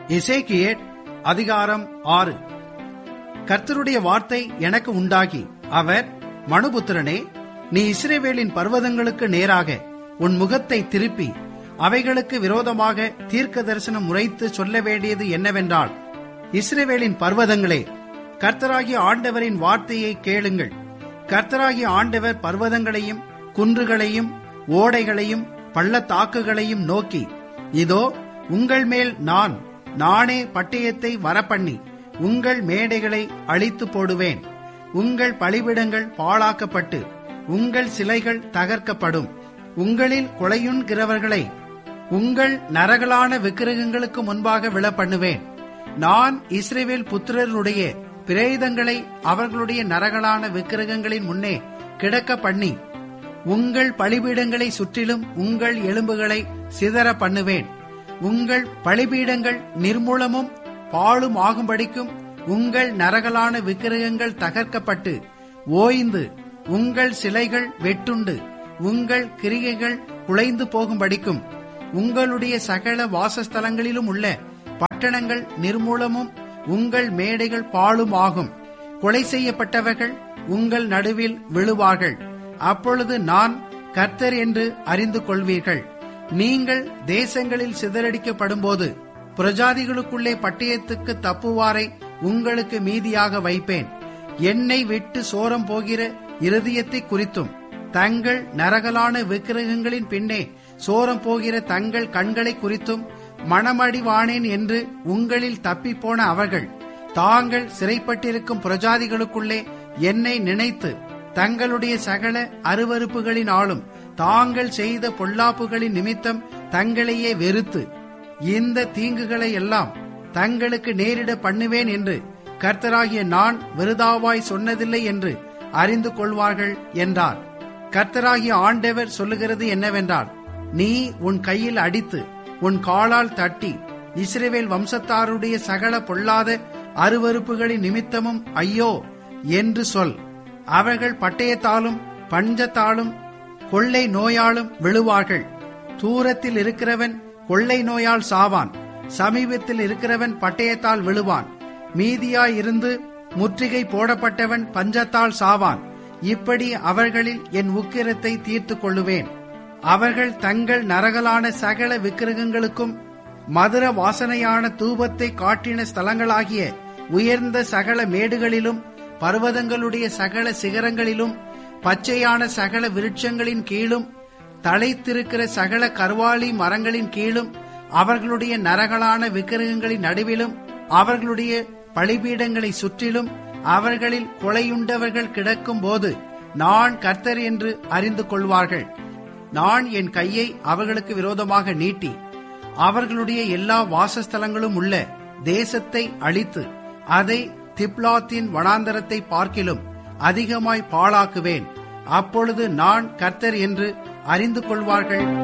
எசேக்கியேல் அதிகாரம் ஆறு கர்த்தருடைய வார்த்தை எனக்கு உண்டாகி அவர் மனுபுத்திரனே நீ இஸ்ரேவேலின் பர்வதங்களுக்கு நேராக உன் முகத்தை திருப்பி அவைகளுக்கு விரோதமாக தீர்க்க தரிசனம் உரைத்து சொல்ல வேண்டியது என்னவென்றால் இஸ்ரேவேலின் பர்வதங்களே கர்த்தராகிய ஆண்டவரின் வார்த்தையை கேளுங்கள் கர்த்தராகிய ஆண்டவர் பர்வதங்களையும் குன்றுகளையும் ஓடைகளையும் பள்ளத்தாக்குகளையும் நோக்கி இதோ உங்கள் மேல் நான் நானே பட்டயத்தை வரப்பண்ணி உங்கள் மேடைகளை அழித்து போடுவேன் உங்கள் பலிபிடங்கள் பாழாக்கப்பட்டு உங்கள் சிலைகள் தகர்க்கப்படும் உங்களில் கொலையுண்கிறவர்களை உங்கள் நரகலான விக்கிரகங்களுக்கு முன்பாக விழ பண்ணுவேன் நான் இஸ்ரேவேல் புத்திரருடைய பிரேதங்களை அவர்களுடைய நரகலான விக்கிரகங்களின் முன்னே கிடக்க பண்ணி உங்கள் பலிபீடங்களை சுற்றிலும் உங்கள் எலும்புகளை சிதற பண்ணுவேன் உங்கள் பலிபீடங்கள் நிர்மூலமும் பாழும் ஆகும்படிக்கும் உங்கள் நரகலான விக்கிரகங்கள் தகர்க்கப்பட்டு ஓய்ந்து உங்கள் சிலைகள் வெட்டுண்டு உங்கள் கிரிகைகள் குலைந்து போகும்படிக்கும் உங்களுடைய சகல வாசஸ்தலங்களிலும் உள்ள பட்டணங்கள் நிர்மூலமும் உங்கள் மேடைகள் பாழும் ஆகும் கொலை செய்யப்பட்டவர்கள் உங்கள் நடுவில் விழுவார்கள் அப்பொழுது நான் கர்த்தர் என்று அறிந்து கொள்வீர்கள் நீங்கள் தேசங்களில் சிதறடிக்கப்படும்போது பிரஜாதிகளுக்குள்ளே பட்டயத்துக்கு தப்புவாரை உங்களுக்கு மீதியாக வைப்பேன் என்னை விட்டு சோரம் போகிற இருதயத்தை குறித்தும் தங்கள் நரகலான விக்கிரகங்களின் பின்னே சோரம் போகிற தங்கள் கண்களை குறித்தும் மணமடிவானேன் என்று உங்களில் தப்பிப்போன அவர்கள் தாங்கள் சிறைப்பட்டிருக்கும் பிரஜாதிகளுக்குள்ளே என்னை நினைத்து தங்களுடைய சகல அருவறுப்புகளினாலும் தாங்கள் செய்த பொல்லாப்புகளின் நிமித்தம் தங்களையே வெறுத்து இந்த தீங்குகளை எல்லாம் தங்களுக்கு நேரிட பண்ணுவேன் என்று கர்த்தராகிய நான் விருதாவாய் சொன்னதில்லை என்று அறிந்து கொள்வார்கள் என்றார் கர்த்தராகிய ஆண்டவர் சொல்லுகிறது என்னவென்றால் நீ உன் கையில் அடித்து உன் காலால் தட்டி இஸ்ரேவேல் வம்சத்தாருடைய சகல பொல்லாத அருவறுப்புகளின் நிமித்தமும் ஐயோ என்று சொல் அவர்கள் பட்டயத்தாலும் பஞ்சத்தாலும் கொள்ளை நோயாலும் விழுவார்கள் தூரத்தில் இருக்கிறவன் கொள்ளை நோயால் சாவான் சமீபத்தில் இருக்கிறவன் பட்டயத்தால் விழுவான் மீதியாய் இருந்து முற்றுகை போடப்பட்டவன் பஞ்சத்தால் சாவான் இப்படி அவர்களில் என் உக்கிரத்தை தீர்த்து கொள்ளுவேன் அவர்கள் தங்கள் நரகலான சகல விக்கிரகங்களுக்கும் மதுர வாசனையான தூபத்தை காட்டின ஸ்தலங்களாகிய உயர்ந்த சகல மேடுகளிலும் பர்வதங்களுடைய சகல சிகரங்களிலும் பச்சையான சகல விருட்சங்களின் கீழும் தழைத்திருக்கிற சகல கர்வாலி மரங்களின் கீழும் அவர்களுடைய நரகலான விக்கிரகங்களின் நடுவிலும் அவர்களுடைய பலிபீடங்களை சுற்றிலும் அவர்களில் கொலையுண்டவர்கள் கிடக்கும் போது நான் கர்த்தர் என்று அறிந்து கொள்வார்கள் நான் என் கையை அவர்களுக்கு விரோதமாக நீட்டி அவர்களுடைய எல்லா வாசஸ்தலங்களும் உள்ள தேசத்தை அழித்து அதை திப்லாத்தின் வனாந்தரத்தை பார்க்கிலும் அதிகமாய் பாழாக்குவேன் அப்பொழுது நான் கர்த்தர் என்று அறிந்து கொள்வார்கள்